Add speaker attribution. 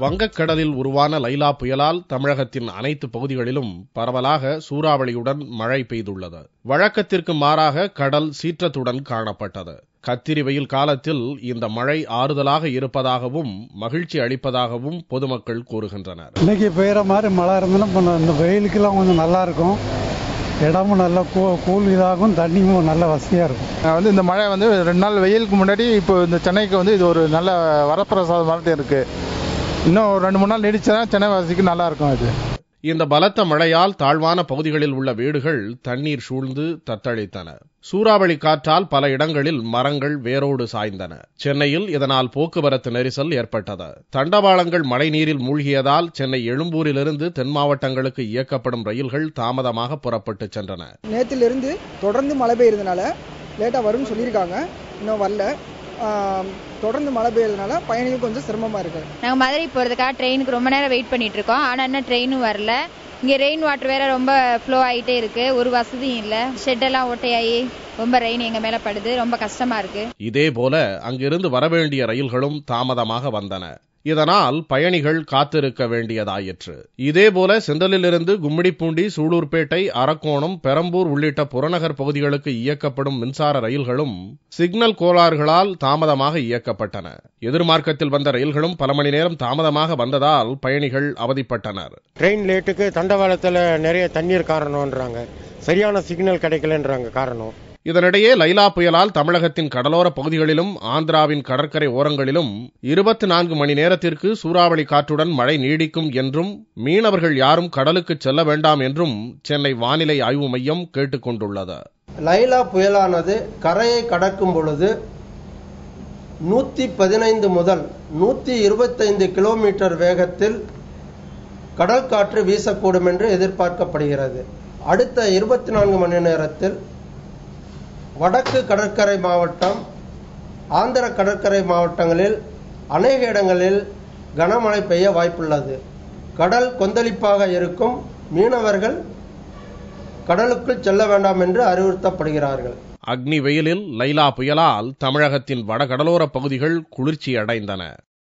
Speaker 1: வங்கக்கடலில் உருவான லைலா புயலால் தமிழகத்தின் அனைத்து பகுதிகளிலும் பரவலாக சூறாவளியுடன் மழை பெய்துள்ளது வழக்கத்திற்கு மாறாக கடல் சீற்றத்துடன் காணப்பட்டது கத்திரி வெயில் காலத்தில் இந்த மழை ஆறுதலாக இருப்பதாகவும் மகிழ்ச்சி அளிப்பதாகவும் பொதுமக்கள் கூறுகின்றனர்
Speaker 2: இன்னைக்கு பெய்கிற மாதிரி மழை இருந்தாலும் கொஞ்சம் இந்த வெயிலுக்கெல்லாம் கொஞ்சம் நல்லா இருக்கும் இடமும் நல்லா கூ கூல் இதாகும் தண்ணியும் நல்ல வசதியாக இருக்கும்
Speaker 3: நான் வந்து இந்த மழை வந்து ரெண்டு நாள் வெயிலுக்கு முன்னாடி இப்போ இந்த சென்னைக்கு வந்து இது ஒரு நல்ல வரப்பிரசாதம் மாதிரி இருக்கு இன்னும் ஒரு ரெண்டு மூணு நாள் நீடிச்சா சென்னை வாசிக்கு நல்லா இருக்கும் இது
Speaker 1: இந்த பலத்த மழையால் தாழ்வான பகுதிகளில் உள்ள வீடுகள் தண்ணீர் சூழ்ந்து தத்தளித்தன சூறாவளி காற்றால் பல இடங்களில் மரங்கள் வேரோடு சாய்ந்தன சென்னையில் இதனால் போக்குவரத்து நெரிசல் ஏற்பட்டது தண்டவாளங்கள் மழைநீரில் மூழ்கியதால் சென்னை எழும்பூரிலிருந்து தென் மாவட்டங்களுக்கு இயக்கப்படும் ரயில்கள் தாமதமாக புறப்பட்டு சென்றன
Speaker 4: நேற்றிலிருந்து தொடர்ந்து மழை பெய்யறதுனால லேட்டாக வரும்னு சொல்லியிருக்காங்க இன்னும் வரல ஆம், தொடர்ந்து மழை பெய்யறதுனால பயணிகள் கொஞ்சம் சிரமமாக இருக்குது
Speaker 5: நாங்கள் மதுரை போகிறதுக்காக ட்ரெயினுக்கு ரொம்ப நேரம் வெயிட் பண்ணிட்டு இருக்கோம் ஆனால் இன்னும் ட்ரெயினும் வரல இங்கே ரெயின் வாட்டர் வேற ரொம்ப ஃப்ளோ ஆகிட்டே இருக்கு ஒரு வசதியும் இல்லை ஷெட்டெல்லாம் ஓட்டையாகி ரொம்ப ரெயின் எங்கள் மேலே படுது ரொம்ப கஷ்டமா இருக்கு
Speaker 1: இதே போல அங்கிருந்து வரவேண்டிய ரயில்களும் தாமதமாக வந்தன இதனால் பயணிகள் காத்திருக்க வேண்டியதாயிற்று இதேபோல செந்தலிலிருந்து கும்மிடிப்பூண்டி சூலூர்பேட்டை அரக்கோணம் பெரம்பூர் உள்ளிட்ட புறநகர் பகுதிகளுக்கு இயக்கப்படும் மின்சார ரயில்களும் சிக்னல் கோளாறுகளால் தாமதமாக இயக்கப்பட்டன எதிர்மார்க்கத்தில் வந்த ரயில்களும் பல மணி நேரம் தாமதமாக வந்ததால் பயணிகள் அவதிப்பட்டனர்
Speaker 6: ட்ரெயின் லேட்டுக்கு தண்டவாளத்தில் நிறைய தண்ணீர் காரணம்ன்றாங்க சரியான சிக்னல் கிடைக்கலன்றாங்க காரணம்
Speaker 1: இதனிடையே லைலா புயலால் தமிழகத்தின் கடலோர பகுதிகளிலும் ஆந்திராவின் கடற்கரை ஓரங்களிலும் இருபத்தி நான்கு மணி நேரத்திற்கு சூறாவளி காற்றுடன் மழை நீடிக்கும் என்றும் மீனவர்கள் யாரும் கடலுக்கு செல்ல வேண்டாம் என்றும் சென்னை வானிலை ஆய்வு மையம் கேட்டுக் கொண்டுள்ளது
Speaker 7: லைலா புயலானது கரையை கடக்கும் பொழுது நூற்றி பதினைந்து முதல் நூற்றி இருபத்தைந்து கிலோமீட்டர் வேகத்தில் கடல் காற்று வீசக்கூடும் என்று எதிர்பார்க்கப்படுகிறது அடுத்த இருபத்தி நான்கு மணி நேரத்தில் வடக்கு கடற்கரை மாவட்டம் ஆந்திர கடற்கரை மாவட்டங்களில் அநேக இடங்களில் கனமழை பெய்ய வாய்ப்புள்ளது கடல் கொந்தளிப்பாக இருக்கும் மீனவர்கள் கடலுக்குள் செல்ல வேண்டாம் என்று அறிவுறுத்தப்படுகிறார்கள்
Speaker 1: அக்னி வெயிலில் லைலா புயலால் தமிழகத்தின் வடகடலோர பகுதிகள் குளிர்ச்சி அடைந்தன